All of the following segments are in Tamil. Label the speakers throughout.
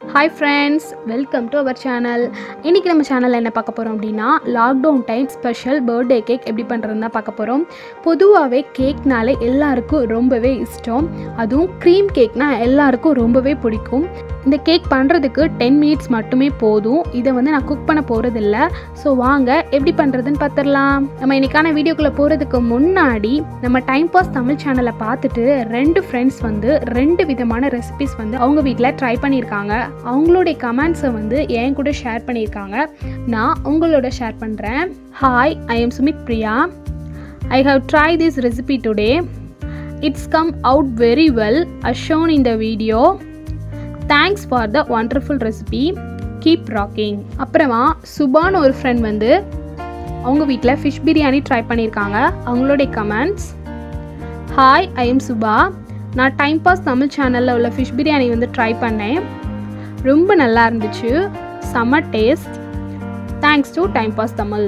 Speaker 1: hi friends welcome to our channel இன்றைக்கி நம்ம சேனலில் என்ன பார்க்க போகிறோம் அப்படின்னா lockdown time special birthday cake எப்படி பண்ணுறதுன்னு தான் பார்க்க போகிறோம் பொதுவாகவே கேக்னாலே எல்லாருக்கும் ரொம்பவே இஷ்டம் அதுவும் க்ரீம் கேக்னால் எல்லாருக்கும் ரொம்பவே பிடிக்கும் இந்த கேக் பண்ணுறதுக்கு டென் மினிட்ஸ் மட்டுமே போதும் இதை வந்து நான் குக் பண்ண போகிறதில்ல ஸோ வாங்க எப்படி பண்ணுறதுன்னு பார்த்துடலாம் நம்ம இன்றைக்கான வீடியோக்குள்ளே போகிறதுக்கு முன்னாடி நம்ம டைம் பாஸ் தமிழ் சேனலை பார்த்துட்டு ரெண்டு ஃப்ரெண்ட்ஸ் வந்து ரெண்டு விதமான ரெசிபிஸ் வந்து அவங்க வீட்டில் ட்ரை பண்ணியிருக்காங்க அவங்களுடைய கமெண்ட்ஸை வந்து என் கூட ஷேர் பண்ணியிருக்காங்க நான் உங்களோட ஷேர் பண்ணுறேன் hi I am Sumith Priya I have try this recipe today it's come out very well as shown in the video thanks for the wonderful recipe keep rocking அப்புறமா சுபான்னு ஒரு ஃப்ரெண்ட் வந்து அவங்க வீட்டில் ஃபிஷ் பிரியாணி ட்ரை பண்ணியிருக்காங்க அவங்களுடைய comments hi I am Subha நான் டைம் பாஸ் தமிழ் சேனலில் உள்ள ஃபிஷ் பிரியாணி வந்து ட்ரை பண்ணேன் ரொம்ப நல்லா இருந்துச்சு செம்ம taste thanks to time pass Tamil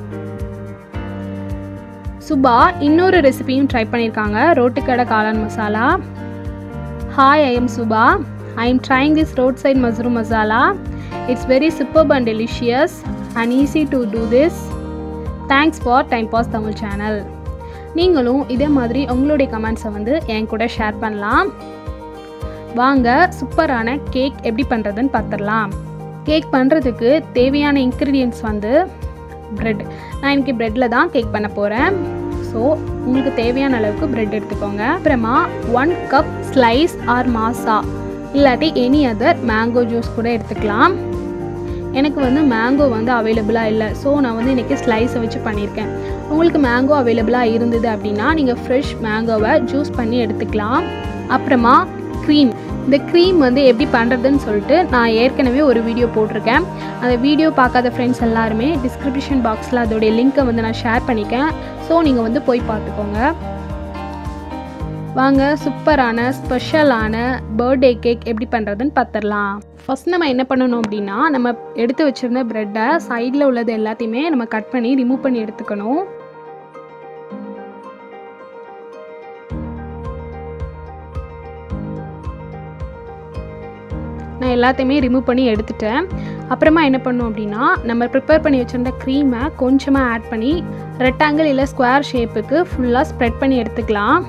Speaker 1: Subha இன்னொரு ரெசிபியும் ட்ரை பண்ணியிருக்காங்க ரோட்டுக்கடை காளான் masala hi I am Subha I am trying this road side mushroom masala it's very superb and delicious and easy to do this thanks for time pass Tamil channel நீங்களும் இதே மாதிரி உங்களுடைய கமெண்ட்ஸை வந்து என் கூட ஷேர் பண்ணலாம் வாங்க சூப்பரான கேக் எப்படி பண்ணுறதுன்னு பார்த்துடலாம் கேக் பண்ணுறதுக்கு தேவையான இன்க்ரீடியன்ட்ஸ் வந்து ப்ரெட் நான் இன்றைக்கி ப்ரெட்டில் தான் கேக் பண்ண போகிறேன் ஸோ உங்களுக்கு தேவையான அளவுக்கு ப்ரெட் எடுத்துக்கோங்க அப்புறமா ஒன் கப் ஸ்லைஸ் ஆர் மாசா இல்லாட்டி எனி அதர் மேங்கோ ஜூஸ் கூட எடுத்துக்கலாம் எனக்கு வந்து மேங்கோ வந்து அவைலபிளாக இல்லை ஸோ நான் வந்து இன்றைக்கி ஸ்லைஸை வச்சு பண்ணியிருக்கேன் உங்களுக்கு மேங்கோ அவைலபிளாக இருந்தது அப்படின்னா நீங்கள் ஃப்ரெஷ் மேங்கோவை ஜூஸ் பண்ணி எடுத்துக்கலாம் அப்புறமா க்ரீம் இந்த க்ரீம் வந்து எப்படி பண்ணுறதுன்னு சொல்லிட்டு நான் ஏற்கனவே ஒரு வீடியோ போட்டிருக்கேன் அந்த வீடியோ பார்க்காத ஃப்ரெண்ட்ஸ் எல்லாருமே டிஸ்கிரிப்ஷன் பாக்ஸில் அதோடைய லிங்க்கை வந்து நான் ஷேர் பண்ணிக்கேன் ஸோ நீங்கள் வந்து போய் பார்த்துக்கோங்க வாங்க சூப்பரான ஸ்பெஷலான பர்த்டே கேக் எப்படி பண்ணுறதுன்னு பார்த்துடலாம் ஃபஸ்ட் நம்ம என்ன பண்ணணும் அப்படின்னா நம்ம எடுத்து வச்சுருந்த ப்ரெட்டை சைடில் உள்ளது எல்லாத்தையுமே நம்ம கட் பண்ணி ரிமூவ் பண்ணி எடுத்துக்கணும் நான் எல்லாத்தையுமே ரிமூவ் பண்ணி எடுத்துட்டேன் அப்புறமா என்ன பண்ணோம் அப்படின்னா நம்ம ப்ரிப்பேர் பண்ணி வச்சுருந்த க்ரீமை கொஞ்சமாக ஆட் பண்ணி ரெக்டாங்கிள் இல்லை ஸ்கொயர் ஷேப்புக்கு ஃபுல்லாக ஸ்ப்ரெட் பண்ணி எடுத்துக்கலாம்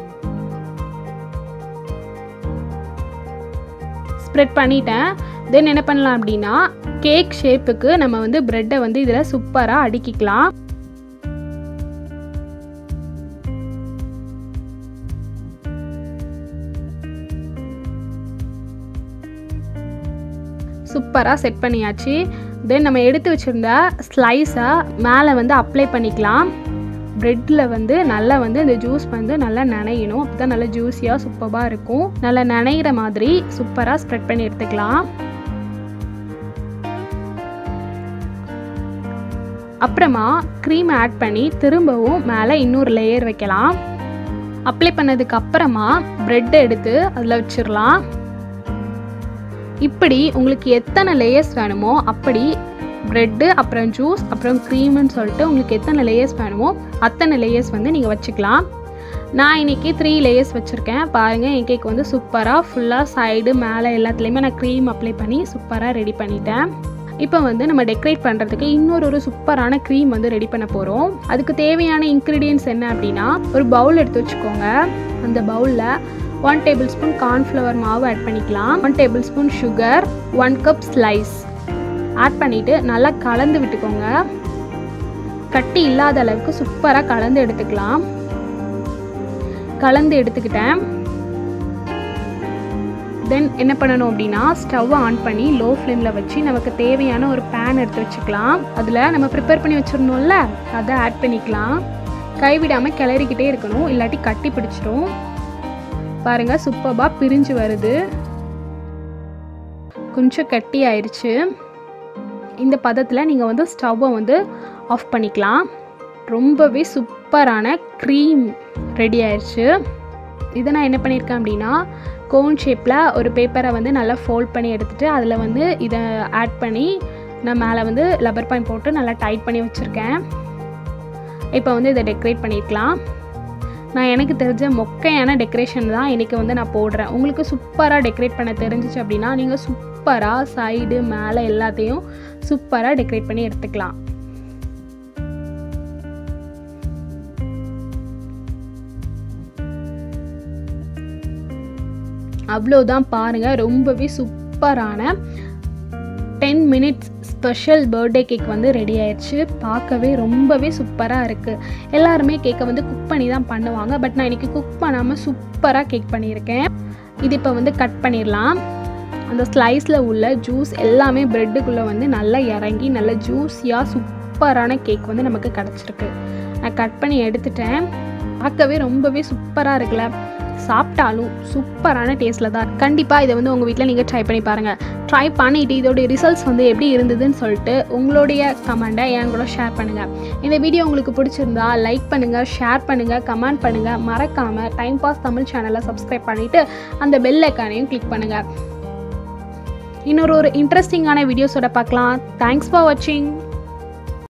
Speaker 1: ஸ்ப்ரெட் பண்ணிட்டேன் தென் என்ன பண்ணலாம் அப்படின்னா கேக் ஷேப்புக்கு நம்ம வந்து ப்ரெட்டை வந்து இதில் சூப்பராக அடுக்கிக்கலாம் சூப்பராக செட் பண்ணியாச்சு தென் நம்ம எடுத்து வச்சுருந்த ஸ்லைஸை மேலே வந்து அப்ளை பண்ணிக்கலாம் ப்ரெட்டில் வந்து நல்லா வந்து இந்த ஜூஸ் வந்து நல்லா நனையணும் அப்போ தான் நல்லா ஜூஸியாக சூப்பராக இருக்கும் நல்லா நனைகிற மாதிரி சூப்பராக ஸ்ப்ரெட் பண்ணி எடுத்துக்கலாம் அப்புறமா க்ரீம் ஆட் பண்ணி திரும்பவும் மேலே இன்னொரு லேயர் வைக்கலாம் அப்ளை பண்ணதுக்கு அப்புறமா ப்ரெட்டை எடுத்து அதில் வச்சிடலாம் இப்படி உங்களுக்கு எத்தனை லேயர்ஸ் வேணுமோ அப்படி ப்ரெட்டு அப்புறம் ஜூஸ் அப்புறம் க்ரீம்னு சொல்லிட்டு உங்களுக்கு எத்தனை லேயர்ஸ் வேணுமோ அத்தனை லேயர்ஸ் வந்து நீங்கள் வச்சுக்கலாம் நான் இன்றைக்கி த்ரீ லேயர்ஸ் வச்சுருக்கேன் பாருங்கள் என் கேக் வந்து சூப்பராக ஃபுல்லாக சைடு மேலே எல்லாத்துலேயுமே நான் க்ரீம் அப்ளை பண்ணி சூப்பராக ரெடி பண்ணிட்டேன் இப்போ வந்து நம்ம டெக்கரேட் பண்ணுறதுக்கு இன்னொரு ஒரு சூப்பரான க்ரீம் வந்து ரெடி பண்ண போகிறோம் அதுக்கு தேவையான இன்க்ரீடியன்ஸ் என்ன அப்படின்னா ஒரு பவுல் எடுத்து வச்சுக்கோங்க அந்த பவுலில் ஒன் டேபிள் ஸ்பூன் கார்ன்ஃப்ளவர் மாவு ஆட் பண்ணிக்கலாம் one table spoon sugar one cup slice add பண்ணிவிட்டு நல்லா கலந்து விட்டுக்கோங்க கட்டி இல்லாத அளவுக்கு சூப்பராக கலந்து எடுத்துக்கலாம் கலந்து எடுத்துக்கிட்டேன் தென் என்ன பண்ணணும் அப்படின்னா ஸ்டவ் ஆன் பண்ணி லோ ஃப்ளேமில் வச்சு நமக்கு தேவையான ஒரு பேன் எடுத்து வச்சுக்கலாம் அதில் நம்ம ப்ரிப்பேர் பண்ணி வச்சுருந்தோம்ல அதை ஆட் பண்ணிக்கலாம் கைவிடாமல் கிளறிக்கிட்டே இருக்கணும் இல்லாட்டி கட்டி பிடிச்சிரும் பாருங்கள் சூப்பராக பிரிஞ்சு வருது கொஞ்சம் கட்டி ஆயிடுச்சு இந்த பதத்தில் நீங்கள் வந்து ஸ்டவ்வை வந்து ஆஃப் பண்ணிக்கலாம் ரொம்பவே சூப்பரான க்ரீம் ரெடி ஆயிடுச்சு இதை நான் என்ன பண்ணியிருக்கேன் அப்படின்னா கோன் ஷேப்பில் ஒரு பேப்பரை வந்து நல்லா ஃபோல்ட் பண்ணி எடுத்துகிட்டு அதில் வந்து இதை ஆட் பண்ணி நான் மேலே வந்து லப்பர் பாயிண்ட் போட்டு நல்லா டைட் பண்ணி வச்சுருக்கேன் இப்போ வந்து இதை டெக்கரேட் பண்ணியிருக்கலாம் நான் எனக்கு தெரிஞ்ச மொக்கையான டெக்கரேஷன் தான் இன்றைக்கி வந்து நான் போடுறேன் உங்களுக்கு சூப்பராக டெக்கரேட் பண்ண தெரிஞ்சிச்சு அப்படின்னா நீங்கள் சூப்பராக சைடு மேலே எல்லாத்தையும் சூப்பராக டெக்கரேட் பண்ணி எடுத்துக்கலாம் அவ்வளோதான் பாருங்கள் ரொம்பவே சூப்பரான ten minutes special birthday cake வந்து ரெடி ஆயிடுச்சு பார்க்கவே ரொம்பவே சூப்பராக இருக்குது எல்லாருமே கேக்கை வந்து குக் பண்ணி தான் பண்ணுவாங்க பட் நான் இன்றைக்கி குக் பண்ணாமல் சூப்பராக கேக் பண்ணியிருக்கேன் இது இப்போ வந்து கட் பண்ணிடலாம் அந்த ஸ்லைஸில் உள்ள ஜூஸ் எல்லாமே ப்ரெட்டுக்குள்ளே வந்து நல்லா இறங்கி நல்ல ஜூஸியாக சூப்பரான கேக் வந்து நமக்கு கிடச்சிருக்கு நான் கட் பண்ணி எடுத்துட்டேன் பார்க்கவே ரொம்பவே சூப்பராக இருக்குல்ல சாப்பிட்டாலும் சூப்பரான டேஸ்ட்டில் தான் கண்டிப்பாக இதை வந்து உங்கள் வீட்டில் நீங்கள் ட்ரை பண்ணி பாருங்கள் ட்ரை பண்ணிவிட்டு இதோடைய ரிசல்ட்ஸ் வந்து எப்படி இருந்ததுன்னு சொல்லிட்டு உங்களுடைய கமெண்ட்டை என் கூட ஷேர் பண்ணுங்கள் இந்த வீடியோ உங்களுக்கு பிடிச்சிருந்தா லைக் பண்ணுங்கள் ஷேர் பண்ணுங்கள் கமெண்ட் பண்ணுங்கள் மறக்காமல் டைம் பாஸ் தமிழ் சேனலை சப்ஸ்கிரைப் பண்ணிவிட்டு அந்த பெல் ஐக்கானையும் கிளிக் பண்ணுங்கள் இன்னொரு ஒரு இன்ட்ரெஸ்டிங்கான வீடியோஸோட பார்க்கலாம் தேங்க்ஸ் ஃபார் வாட்சிங்